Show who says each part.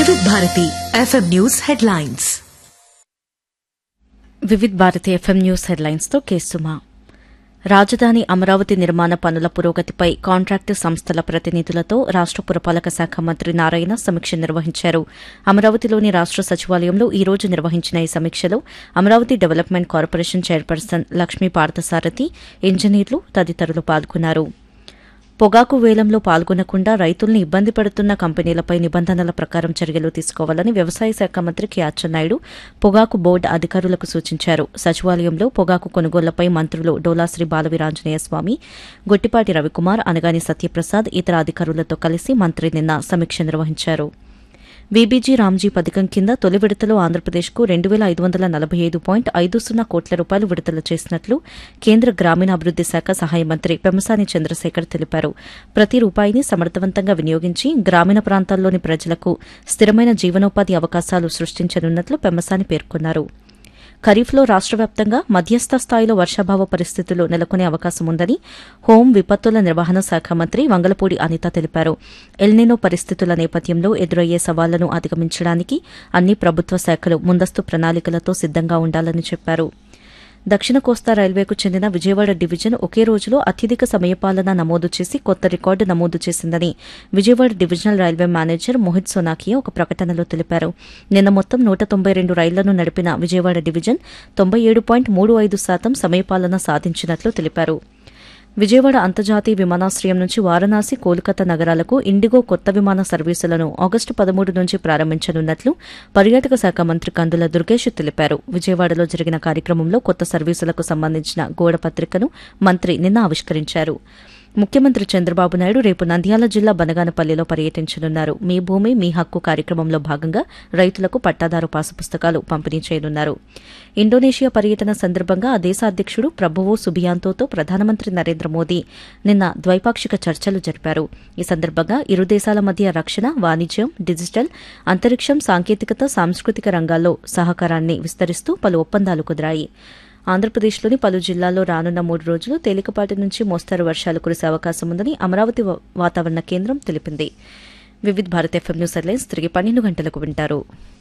Speaker 1: వివిధ Bharati FM news headlines
Speaker 2: Vividh Bharati FM news హెడ్లైన్స్తో కేసుమా రాజధాని అమరావతి నిర్మాణ పనుల పురోగతిపై కాంట్రాక్టు సంస్థల ప్రతినిధులతో రాష్ట పురపాలక శాఖ మంత్రి నారాయణ సమీక్ష నిర్వహించారు అమరావతిలోని రాష్ట సచివాలయంలో ఈ రోజు నిర్వహించిన ఈ సమీక్షలో Amaravati development corporation chairperson Lakshmi Parthasarathi ఇంజనీర్లు తదితరులు పాల్గొన్నారు పొగాకు వేలంలో పాల్గొనకుండా రైతుల్ని ఇబ్బంది పెడుతున్న కంపెనీలపై నిబంధనల ప్రకారం చర్యలు తీసుకోవాలని వ్యవసాయ శాఖ మంత్రి కె అచ్చెన్నాయుడు పొగాకు బోర్డు అధికారులకు సూచించారు సచివాలయంలో పొగాకు కొనుగోళ్లపై మంత్రులు డోలాశ్రీ బాలవీరాంజనేయ స్వామి గొట్టిపాటి రవికుమార్ అనగాని సత్యప్రసాద్ ఇతర అధికారులతో కలిసి మంత్రి నిన్న సమీక్ష నిర్వహించారు బీబీజీ రామ్జీ పథకం కింద తొలి విడతలో ఆంధ్రప్రదేశ్కు రెండు వేల ఐదు వందల నలభై ఐదు పాయింట్ ఐదు సున్నా కోట్ల రూపాయలు విడుదల చేసినట్లు కేంద్ర గ్రామీణాభివృద్ది శాఖ సహాయ మంత్రి పెమ్మసాని చంద్రశేఖర్ తెలిపారు ప్రతి రూపాయిని సమర్థవంతంగా వినియోగించి గ్రామీణ ప్రాంతాల్లోని ప్రజలకు స్థిరమైన జీవనోపాధి అవకాశాలు సృష్టించనున్నట్లు పెమ్మసాని పేర్కొన్నారు ఖరీఫ్లో రాష్ట్ర వ్యాప్తంగా మధ్యస్థ స్థాయిలో వర్షాభావ పరిస్థితులు నెలకొనే అవకాశం ఉందని హోం విపత్తుల నిర్వహణ శాఖ మంత్రి వంగలపూడి అనిత తెలిపారు ఎల్నినో పరిస్థితుల నేపథ్యంలో ఎదురయ్యే సవాళ్లను అధిగమించడానికి అన్ని ప్రభుత్వ శాఖలు ముందస్తు ప్రణాళికలతో సిద్దంగా ఉండాలని చెప్పారు దక్షిణ కోస్తా రైల్వేకు చెందిన విజయవాడ డివిజన్ ఒకే రోజులో అత్యధిక సమయపాలన నమోదు చేసి కొత్త రికార్డు నమోదు చేసిందని Vijayawada divisional railway manager Mohit Sonakia ఒక ప్రకటనలో తెలిపారు నిన్న మొత్తం నూట తొంభై రెండు రైళ్లను నడిపిన విజయవాడ డివిజన్ తొంభై ఏడు పాయింట్ మూడు ఐదు శాతం సమయపాలన సాధించినట్లు తెలిపారు విజయవాడ అంతర్జాతీయ విమానాశ్రయం నుంచి వారణాసి కోల్కతా నగరాలకు ఇండిగో కొత్త విమాన సర్వీసులను ఆగస్టు పదమూడు నుంచి ప్రారంభించనున్నట్లు పర్యాటక శాఖ మంత్రి కందుల దుర్గేష్ తెలిపారు విజయవాడలో జరిగిన కార్యక్రమంలో కొత్త సర్వీసులకు సంబంధించిన గోడ పత్రికను మంత్రి నిన్న ఆవిష్కరించారు ముఖ్యమంత్రి చంద్రబాబు నాయుడు రేపు నంద్యాల జిల్లా బనగానపల్లిలో పర్యటించనున్నారు మీ భూమి మీ హక్కు కార్యక్రమంలో భాగంగా రైతులకు పట్టాదారు పాసు పుస్తకాలు పంపిణీ చేయనున్నారు ఇండోనేషియా పర్యటన సందర్భంగా ఆ దేశ అధ్యకుడు ప్రభువో సుబియాంతోతో ప్రధానమంత్రి నరేంద్ర మోదీ నిన్న ద్వైపాక్షిక చర్చలు జరిపారు ఈ సందర్భంగా ఇరు దేశాల మధ్య రక్షణ వాణిజ్యం డిజిటల్ అంతరిక్షం సాంకేతికత సాంస్కృతిక రంగాల్లో సహకారాన్ని విస్తరిస్తూ పలు ఒప్పందాలు కుదిరాయి ఆంధ్రప్రదేశ్లోని పలు జిల్లాల్లో రానున్న మూడు రోజులు తేలికపాటి నుంచి మోస్తారు వర్షాలు కురిసే అవకాశం ఉందని అమరావతి వా- వాతావరణ కేంద్రం తెలిపింది Vividh Bharat FM news headlines తిరిగి పన్నెండు గంటలకు వింటారు